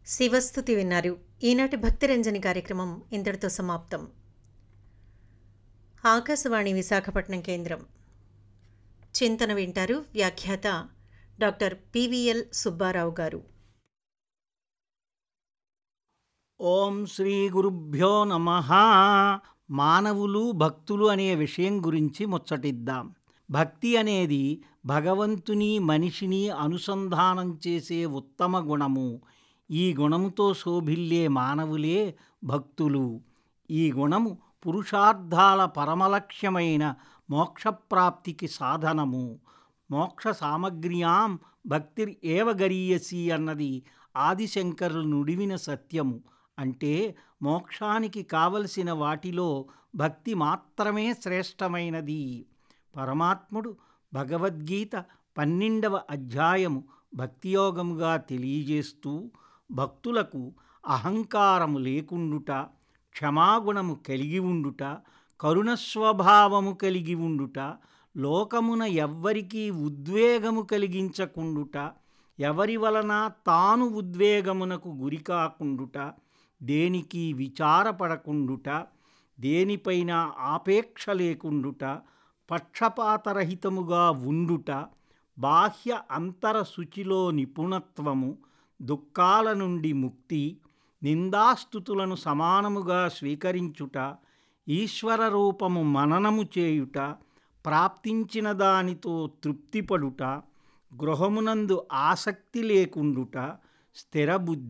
శివస్థుతి విన్నారు ఈనాటి భక్తిరంజని కార్యక్రమం ఇంతటితో సమాప్తం ఆకాశవాణి విశాఖపట్నం కేంద్రం చింతన వింటారు వ్యాఖ్యాత డాక్టర్ పివిఎల్ సుబ్బారావు గారు ఓం శ్రీ గురుభ్యో నమ మానవులు భక్తులు అనే విషయం గురించి ముచ్చటిద్దాం భక్తి అనేది భగవంతుని మనిషిని అనుసంధానం చేసే ఉత్తమ గుణము ఈ గుణముతో శోభిల్లే మానవులే భక్తులు ఈ గుణము పురుషార్థాల పరమలక్ష్యమైన మోక్షప్రాప్తికి సాధనము మోక్ష సామగ్ర్యాం భక్తిర్ ఏవ గరీయసి అన్నది ఆదిశంకరులు నుడివిన సత్యము అంటే మోక్షానికి కావలసిన వాటిలో భక్తి మాత్రమే శ్రేష్టమైనది పరమాత్ముడు భగవద్గీత పన్నెండవ అధ్యాయము భక్తియోగముగా తెలియజేస్తూ భక్తులకు అహంకారము లేకుండుట క్షమాగుణము కలిగి ఉండుట కరుణస్వభావము కలిగి ఉండుట లోకమున ఎవ్వరికీ ఉద్వేగము కలిగించకుండుట ఎవరి వలన తాను ఉద్వేగమునకు గురికాకుండుట దేనికి విచారపడకుండుట దేనిపైన ఆపేక్ష లేకుండుట పక్షపాతరహితముగా ఉండుట బాహ్య అంతర శుచిలో నిపుణత్వము దుఃఖాల నుండి ముక్తి నిందాస్థుతులను సమానముగా స్వీకరించుట ఈశ్వర రూపము మననము చేయుట ప్రాప్తించిన దానితో తృప్తిపడుట గృహమునందు ఆసక్తి లేకుండుట స్థిరబుద్ధి